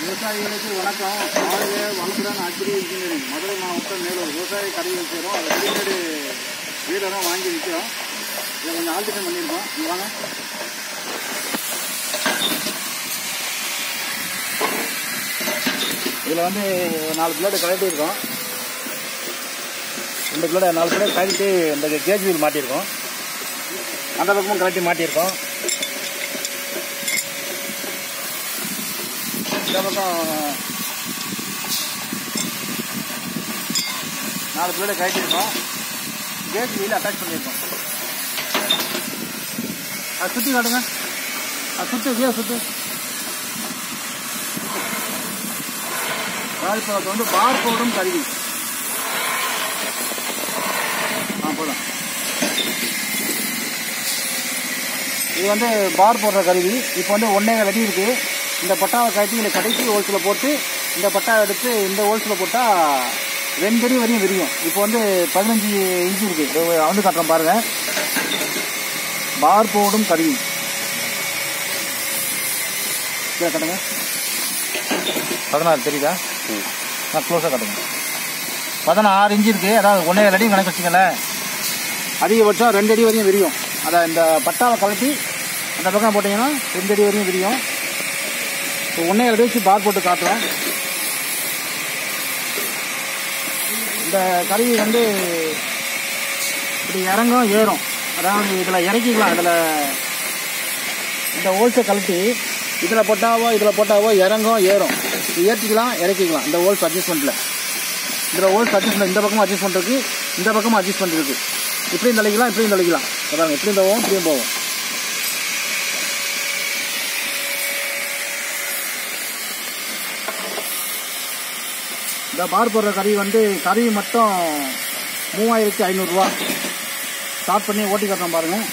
விவசாயிகளுக்கு வணக்கம் வாழ்க வளமுடன் அக்ரி இன்ஜினியரிங் மதுரை மாவட்டம் மேலூர் விவசாய கருவிகள் செய்கிறோம் அதை ரெடிமேடு வீடெல்லாம் வாங்கி விற்கிறோம் இதை கொஞ்சம் ஆல்ட்ரேஷன் பண்ணியிருக்கோம் இங்க வாங்க இதில் வந்து நாலு பிளேடு கலட்டி இருக்கோம் ரெண்டு பிளேடு நாலு பிளேடு கழட்டி இந்த கேஜ் வீல் மாட்டியிருக்கோம் அந்த பக்கமும் கழட்டி மாட்டியிருக்கோம் இந்த பக்கம் நாலு பிளேடு கழட்டியிருக்கோம் கேஜ் வீல் அட்டாச் பண்ணியிருக்கோம் அது சுற்றி காட்டுங்க அது சுற்று வீலை சுற்று இப்போ அது வந்து பார் போடும் கருவி ஆ போதும் இது வந்து பார் போடுற கருவி இப்போ வந்து ஒன்னே அடி இருக்கு இந்த பட்டாவை கட்டி இதில் கடைசி ஹோல்ஸில் போட்டு இந்த பட்டாவை எடுத்து இந்த ஹோல்ஸில் போட்டால் ரெண்டு அடி வரையும் விரியும் இப்போ வந்து பதினஞ்சு இன்ச்சு இருக்கு இதோ வந்து காட்டுறோம் பாருங்க பார் போடும் கருவி இதை காட்டுங்க பதினாறு தெரியுதா நான் க்ளோஸாக காட்டுங்க பதினாறு இன்ச்சு இருக்கு அதாவது ஒன்னே அடி கணக்கு வச்சுக்கங்களேன் அதிகபட்சம் ரெண்டு அடி வரையும் விரியும் அதை இந்த பட்டாவை கலட்டி அந்த பக்கம் போட்டிங்கன்னா ரெண்டு அடி வரையும் விரியும் இப்போ ஒன்னே அடி வச்சு பார் போட்டு காட்டுறோம் இந்த கருவி வந்து இப்படி இறங்கும் ஏறும் அதாவது இதில் இறக்கிக்கலாம் இதில் இந்த ஹோல்ஸை கழட்டி இதில் போட்டாவோ இதில் போட்டாவோ இறங்கும் ஏறும் இது ஏற்றிக்கலாம் இறக்கிக்கலாம் இந்த ஹோல்ஸ் அட்ஜஸ்ட்மெண்ட்டில் இதில் ஹோல்ஸ் அட்ஜஸ்ட்மெண்ட் இந்த பக்கமும் அட்ஜஸ்ட்மெண்ட் இருக்குது இந்த பக்கமும் அட்ஜஸ்ட்மெண்ட் இருக்குது இப்படியும் தலைக்கலாம் இப்படியும் தலைக்கலாம் அதாங்க இப்படியும் போவோம் இப்படியும் போவோம் இந்த பார் போடுற கருவி வந்து கருவி மட்டும் மூவாயிரத்தி ஐநூறுரூவா ஸ்டார்ட் பண்ணி ஓட்டி காட்டுறோம் பாருங்கள்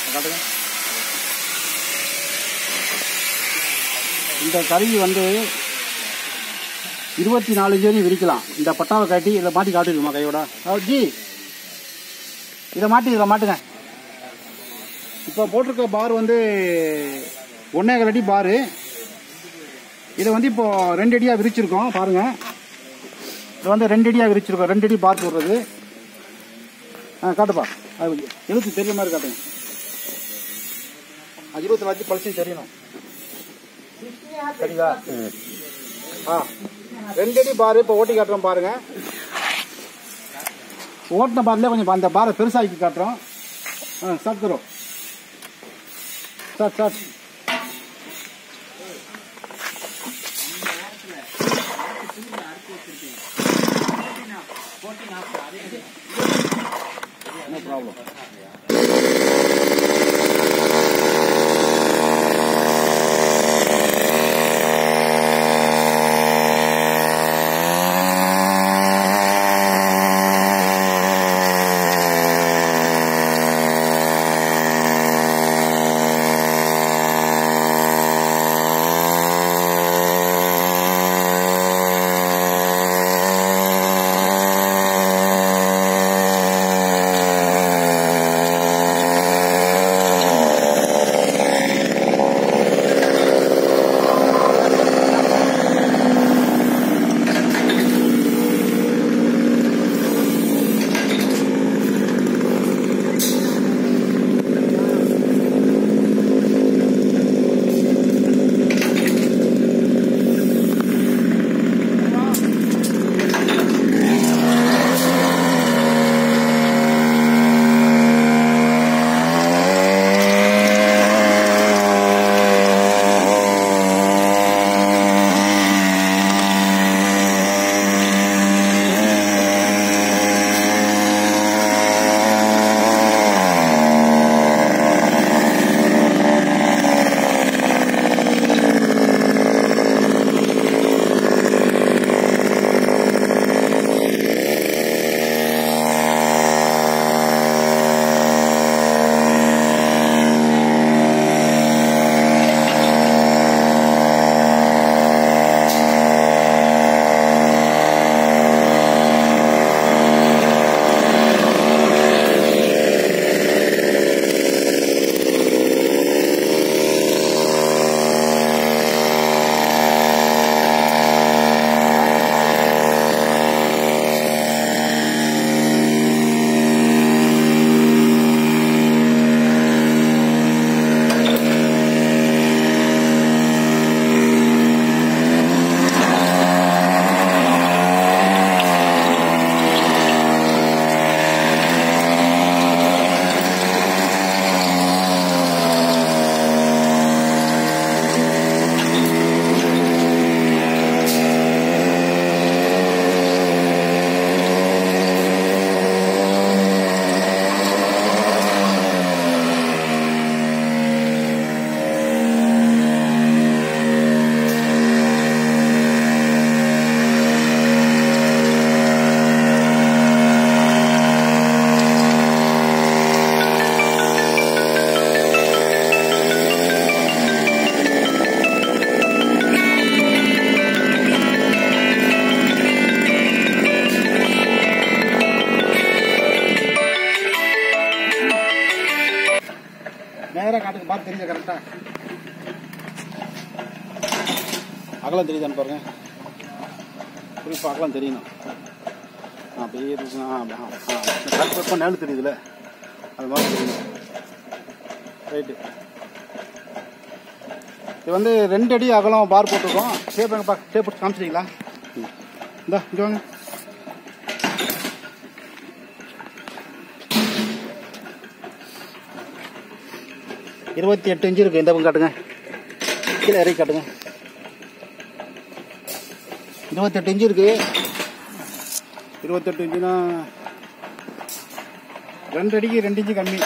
காட்டுங்க இந்த கருவி வந்து இருபத்தி நாலு ஜேரி விரிக்கலாம் இந்த பட்டாவை காட்டி இதை மாட்டி காட்டிடுமா கையோட அஹ் ஜி இதை மாட்டி இதில் மாட்டுங்க இப்போ போட்டிருக்க பார் வந்து ஒன்னே கால் அடி பாரு இதை வந்து இப்போ ரெண்டு அடியாக விரிச்சிருக்கோம் பாருங்க இது வந்து ரெண்டு அடியாக விரிச்சிருக்கோம் ரெண்டு அடி பார் போடுறது ஆ காட்டுப்பா அது எழுத்து தெரிய மாதிரி காட்டுங்க அது இருபத்தி நாலு பழசையும் தெரியணும் சரிங்களா ஆ ரெண்டு அடி பாரு இப்போ ஓட்டி காட்டுறோம் பாருங்க ஓட்டின பார்ல கொஞ்சம் அந்த பாரை பெருசாக்கி காட்டுறோம் ஆ ஸ்டார்ட் கரோ ஸ்டார்ட் ஸ்டார்ட் No problem. நேராக காட்டுக்கு பார்த்து தெரியுது கரெக்டாக அகலம் தெரியுதான்னு பாருங்க குறிப்பாக அகலம் தெரியணும் ஆ அப்படியே இருக்கு ஆ ஆ ஆ கரெக்டாக நேரம் தெரியுதுல்ல அது மாதிரி தெரியணும் ரைட்டு இது வந்து ரெண்டு அடி அகலம் பார் போட்டிருக்கோம் டேப் எங்கப்பா டேப் போட்டு காமிச்சிட்டீங்களா இந்தா இங்கே வாங்க இருபத்தி எட்டு இன்ச்சு இருக்கு இந்த பக்கம் காட்டுங்க கீழே இறக்கி காட்டுங்க இருபத்தெட்டு இன்ச்சு இருக்கு இருபத்தெட்டு இன்ச்சுனா ரெண்டு அடிக்கு ரெண்டு இன்ச்சு கம்மி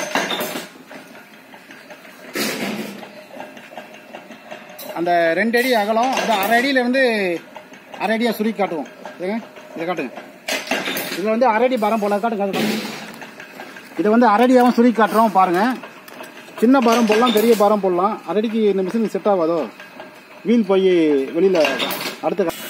அந்த ரெண்டு அடி அகலம் அது அரை அடியில இருந்து அரை அடியா சுருக்கி காட்டுவோம் ஏங்க இதை காட்டுங்க இதுல வந்து அரை அடி பரம் போல காட்டுங்க அது காட்டுங்க. இதை வந்து அரை அடியாவும் சுருக்கி காட்டுறோம் பாருங்க சின்ன பாரம் போடலாம் பெரிய பாரம் போடலாம் அதடிக்கு இந்த மிஷின் செட் ஆகாதோ வீல் போய் வெளியில் அடுத்த க-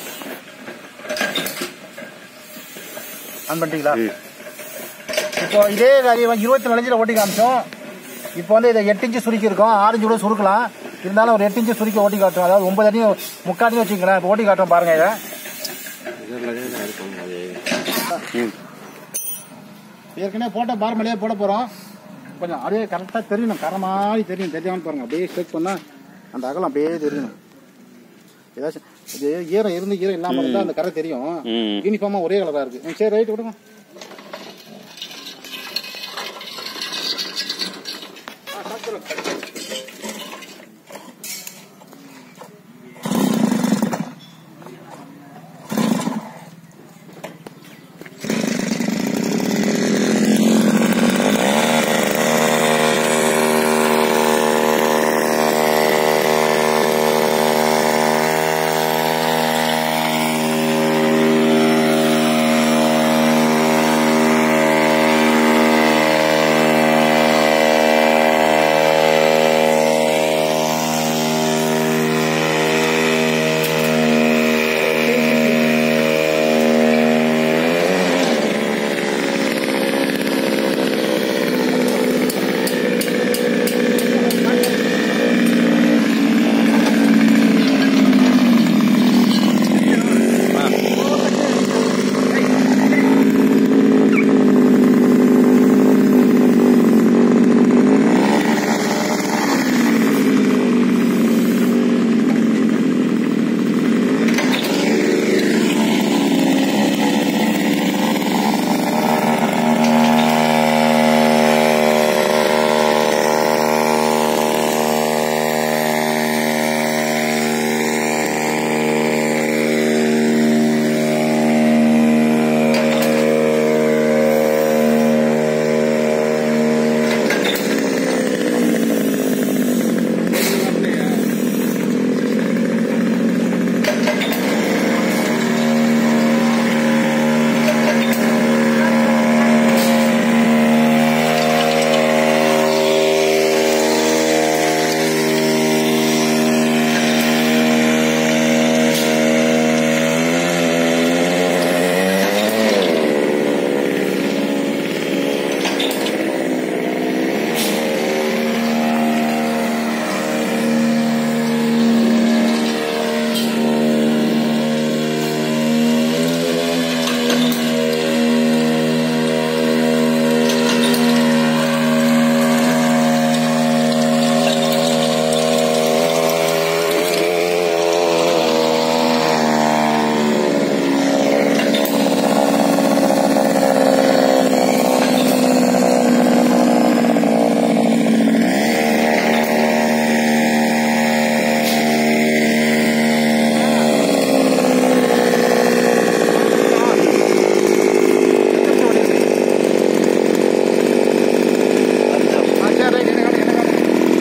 ஆன் பண்ணிட்டீங்களா இப்போ இதே காரியம் இருபத்தி நாலு ஓட்டி காமிச்சோம் இப்போ வந்து இதை எட்டு இன்ச்சு சுருக்கி இருக்கோம் ஆறு இன்ச்சு கூட சுருக்கலாம் இருந்தாலும் ஒரு எட்டு இன்ச்சு சுருக்கி ஓட்டி காட்டுறோம் அதாவது ஒன்பது அடி முக்கால் அடி வச்சுக்கலாம் இப்போ ஓட்டி காட்டுறோம் பாருங்க இதை ஏற்கனவே போட்ட பார் மேலேயே போட போகிறோம் கொஞ்சம் அப்படியே கரெக்டாக தெரியணும் கரை மாதிரி தெரியும் தெரியாமல் பாருங்க அப்படியே ஸ்ட்ரெச் பண்ணால் அந்த அகலம் அப்படியே தெரியணும் ஏதாச்சும் இது ஈரம் இருந்து ஈரம் இல்லாமல் இருந்தால் அந்த கரை தெரியும் ம். யூனிஃபார்மாக ஒரே கலராக இருக்கு ம், சரி ரைட் விடுங்க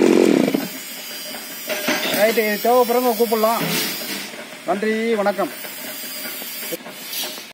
ரைட்டு தேவைப்படுறவங்க கூப்பிடலாம் நன்றி வணக்கம்